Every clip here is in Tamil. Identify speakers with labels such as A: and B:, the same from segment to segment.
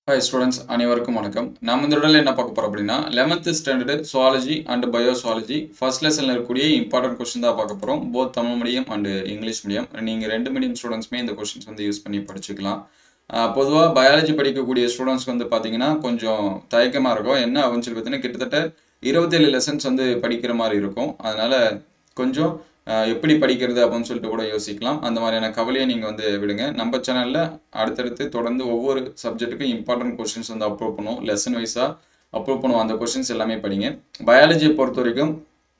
A: ஹாய் ஸ்டூடெண்ட்ஸ் அனைவருக்கும் வணக்கம் நம்ம இந்த உடல் என்ன பார்க்க போறோம் அப்படின்னா eleventh standard zoology and biozoology first லெசனில் இருக்கக்கூடிய இம்பார்ட்டன்ட் கொஸ்டின் தான் பார்க்க போகிறோம் both Tamil medium and English medium நீங்கள் ரெண்டு மீடியம் ஸ்டூடெண்ட்ஸுமே இந்த கொஸ்டின்ஸ் வந்து யூஸ் பண்ணி படிச்சுக்கலாம் பொதுவாக பயாலஜி படிக்கக்கூடிய ஸ்டூடெண்ட்ஸ்க்கு வந்து பார்த்தீங்கன்னா கொஞ்சம் தயக்கமாக இருக்கும் என்ன அப்படின்னு சொல்லி பார்த்தீங்கன்னா கிட்டத்தட்ட இருபத்தேழு லெசன்ஸ் வந்து படிக்கிற மாதிரி இருக்கும் அதனால கொஞ்சம் அஹ், எப்படி படிக்கிறது அப்படின்னு சொல்லிட்டு கூட யோசிக்கலாம் அந்த மாதிரியான கவலையை நீங்கள் வந்து விடுங்க நம்ம சேனலில் அடுத்தடுத்து தொடர்ந்து ஒவ்வொரு சப்ஜெக்ட்டுக்கும் இம்பார்ட்டன்ட் கொஸ்டின்ஸ் வந்து அப்லோட் பண்ணுவோம் லெசன் வைஸாக அப்லோட் பண்ணுவோம் அந்த கொஸ்டின்ஸ் எல்லாமே படிங்க பயாலஜியை பொறுத்த வரைக்கும்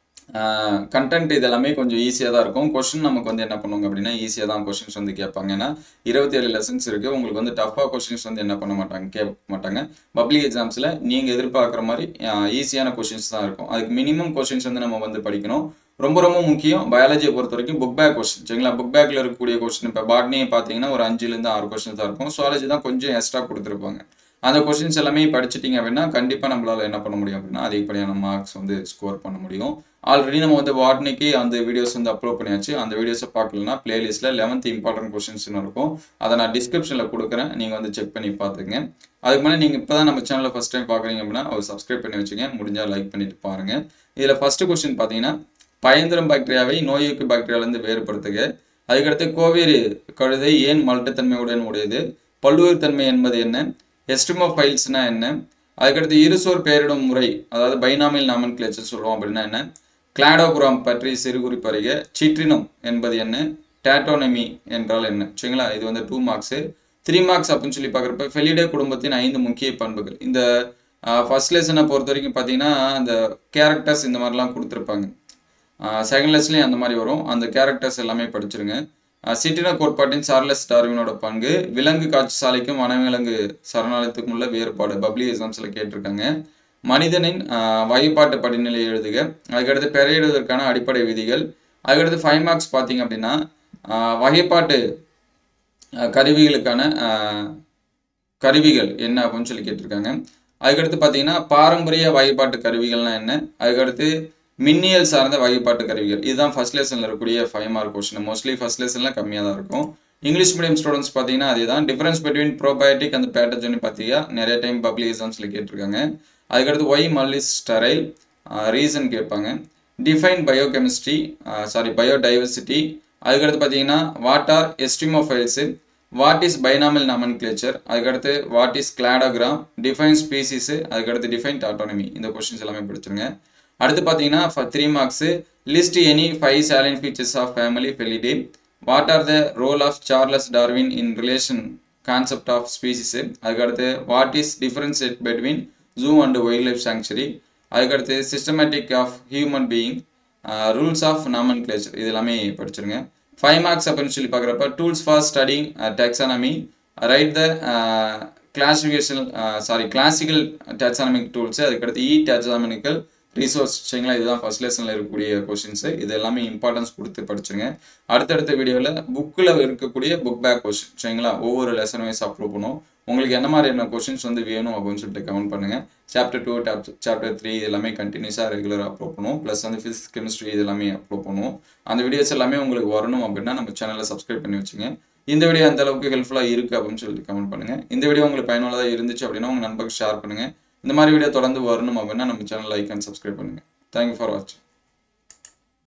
A: கண்டென்ட் இது எல்லாமே கொஞ்சம் ஈஸியாக தான் இருக்கும் கொஸ்டின் நமக்கு வந்து என்ன பண்ணுவாங்க அப்படின்னா ஈஸியாக தான் கொஸ்டின்ஸ் வந்து கேட்பாங்க ஏன்னா இருபத்தி ஏழு லெசன்ஸ் இருக்குது உங்களுக்கு வந்து டஃப்பாக கொஸ்டின்ஸ் வந்து என்ன பண்ண மாட்டாங்க கேட்க மாட்டாங்க பப்ளிக் எக்ஸாம்ஸில் நீங்கள் எதிர்பார்க்குற மாதிரி ஈஸியான கொஸ்டின்ஸ் தான் இருக்கும் அதுக்கு மினிமம் கொஸ்டின்ஸ் வந்து நம்ம வந்து படிக்கணும் ரொம்ப ரொம்ப முக்கியம் பயாலஜியை பொறுத்த வரைக்கும் புக் பேக் கொஸ்டின் சரிங்களா புக் பேக்கில் இருக்கக்கூடிய கொஸ்டின் இப்போ பாட்னியை பார்த்தீங்கன்னா ஒரு அஞ்சுலேருந்து ஆறு கொஸ்டின் தான் இருக்கும் சுவாலஜி தான் கொஞ்சம் எக்ஸ்ட்ரா கொடுத்துருப்பாங்க அந்த கொஸ்டின்ஸ் எல்லாமே படிச்சிட்டிங்க அப்படின்னா கண்டிப்பாக நம்மளால என்ன பண்ண முடியும் அப்படின்னா அதிகப்படியான மார்க்ஸ் வந்து ஸ்கோர் பண்ண முடியும் ஆல்ரெடி நம்ம வந்து வாட்னிக்கு அந்த வீடியோஸ் வந்து அப்லோட் பண்ணியாச்சு அந்த வீடியோஸை பார்க்கலன்னா பிளேலிஸ்ட்டில் லெவன்த் இம்பார்ட்டன்ட் கொஸ்டின்ஸ்னு இருக்கும் அதை நான் டிஸ்கிரிப்ஷனில் கொடுக்குறேன் நீங்கள் வந்து செக் பண்ணி பார்த்துங்க அதுக்கு முன்னாடி நீங்கள் இப்போ தான் நம்ம சேனலை ஃபஸ்ட் டைம் பார்க்குறீங்க அப்படின்னா ஒரு சப்ஸ்கிரைப் பண்ணி வச்சுங்க முடிஞ்சால் லைக் பண்ணிட்டு பாருங்கள் இதில் ஃபஸ்ட்டு கொஸ்டின் பார்த்தீங்கன்னா பயந்திரம் பாக்டீரியாவை நோய்க்கு பாக்டீரியாவிலிருந்து வேறுபடுத்துக அதுக்கடுத்து கோவேறு கழுதை ஏன் மல்ட்டுத்தன்மையுடன் உடையது பல்லுயிர் தன்மை என்பது என்ன எஸ்டிமோஃபைல்ஸ்னா என்ன அதுக்கடுத்து இருசோர் பெயரிடும் முறை அதாவது பைனாமில் நாமன் கிளேச்சர் சொல்லுவோம் அப்படின்னா என்ன கிளாடோகுராம் பற்றி சிறு குறிப்பறிக சிட்ரினம் என்பது என்ன டேட்டோனமி என்றால் என்ன சரிங்களா இது வந்து டூ மார்க்ஸு த்ரீ மார்க்ஸ் அப்படின்னு சொல்லி பார்க்குறப்ப ஃபெலிடே குடும்பத்தின் ஐந்து முக்கிய பண்புகள் இந்த ஃபர்ஸ்ட் லெசனை பொறுத்த வரைக்கும் பார்த்தீங்கன்னா அந்த கேரக்டர்ஸ் இந்த மாதிரிலாம் கொடுத்துருப்பாங்க செகண்ட் லெஸ்லேயும் அந்த மாதிரி வரும் அந்த கேரக்டர்ஸ் எல்லாமே படிச்சிருங்க சிட்டின கோட்பாட்டின் சார்லஸ் டார்வினோட பங்கு விலங்கு காட்சி சாலைக்கும் வனவிலங்கு சரணாலயத்துக்கும் உள்ள வேறுபாடு பப்ளி எக்ஸாம்ஸில் கேட்டிருக்காங்க மனிதனின் ஆஹ், வகைப்பாட்டு படிநிலை எழுதுக அதுக்கடுத்து பெறையிடுவதற்கான அடிப்படை விதிகள் அதுக்கடுத்து ஃபைவ் மார்க்ஸ் பார்த்தீங்க அப்படின்னா ஆஹ், வகைப்பாட்டு ஆஹ், கருவிகளுக்கான ஆஹ், கருவிகள் என்ன அப்படின்னு சொல்லி கேட்டிருக்காங்க அதுக்கடுத்து பார்த்தீங்கன்னா பாரம்பரிய வகைப்பாட்டு கருவிகள்னா என்ன அதுக்கடுத்து மின்னியல் சார்ந்த வகைப்பாட்டு கருவிகள் இதுதான் ஃபர்ஸ்ட் லெசனில் இருக்கக்கூடிய five mark question mostly first லெசனில் கம்மியாக தான் இருக்கும் இங்கிலீஷ் மீடியம் ஸ்டூடெண்ட்ஸ் பார்த்தீங்கன்னா அதே தான் டிஃபரன்ஸ் பிட்வீன் ப்ரோபயோட்டிக் அந்த பேட்டர்ஜன் பார்த்தீங்கன்னா நிறைய டைம் பப்ளிக் எக்ஸாம்ஸில் கேட்டிருக்காங்க அதுக்கடுத்து ஒய் மல்லிஸ் ஸ்டரைல் ரீசன் கேட்பாங்க டிஃபைன் பயோகெமிஸ்ட்ரி சாரி பயோடைவர்சிட்டி அதுக்கடுத்து பார்த்தீங்கன்னா what are extremophiles what is binomial nomenclature அதுக்கடுத்து what is cladogram define species அதுக்கடுத்து டிஃபைன் டாட்டோனமி இந்த கொஸ்டின்ஸ் எல்லாமே படிச்சிருங்க அடுத்து பார்த்தீங்கன்னா three marks list any five salient features of family Felidae what are the role of Charles Darwin in relation concept of species அதுக்கடுத்து what is difference between zoo and wild life sanctuary அதுக்கடுத்து systematic of human being rules of nomenclature இது எல்லாமே படிச்சிருங்க ஃபைவ் மார்க்ஸ் அப்படின்னு சொல்லி பார்க்குறப்ப tools for studying taxonomy right the classification sorry classical taxonomic tools அதுக்கடுத்து இ டெக்ஸானமிக்கல் ரிசோர்ஸ் சரிங்களா இதுதான் ஃபர்ஸ்ட் லெசனில் இருக்கக்கூடிய கொஸ்டின்ஸு இது எல்லாமே இம்பார்ட்டன்ஸ் கொடுத்து படிச்சுங்க அடுத்தடுத்த வீடியோவில் புக்கில் இருக்கக்கூடிய புக் பேக் கொஸ்டின் சரிங்களா ஒவ்வொரு லெசன் வைஸ் அப்லோட் பண்ணுவோம் உங்களுக்கு என்ன மாதிரியான கொஸ்டின்ஸ் வந்து வேணும் அப்படின்னு சொல்லிட்டு கமெண்ட் பண்ணுங்கள் சாப்டர் டூ சாப்டர் த்ரீ இது எல்லாமே கண்டினியூஸாக ரெகுலராக அப்லோட் பண்ணுவோம் ப்ளஸ் வந்து ஃபிசிக்ஸ் கெமிஸ்ட்ரி இது எல்லாமே அப்லோட் பண்ணுவோம் அந்த வீடியோஸ் எல்லாமே உங்களுக்கு வரணும் அப்படின்னா நம்ம சேனலை சப்ஸ்கிரைப் பண்ணி வச்சுங்க இந்த வீடியோ அந்த அளவுக்கு ஹெல்ப்ஃபுல்லாக இருக்குது அப்படின்னு சொல்லிட்டு கமெண்ட் பண்ணுங்கள் இந்த வீடியோ உங்களுக்கு பயனுள்ளதாக இருந்துச்சு அப்படின்னா உங்கள் நண்பருக்கு ஷேர் பண்ணுங்கள் இந்த மாதிரி வீடியோ தொடர்ந்து வரணும் அப்படின்னா நம்ம சேனல் லைக் அண்ட் சப்ஸ்கிரைப் பண்ணுங்கள் தேங்க்யூ ஃபார் வாட்சிங்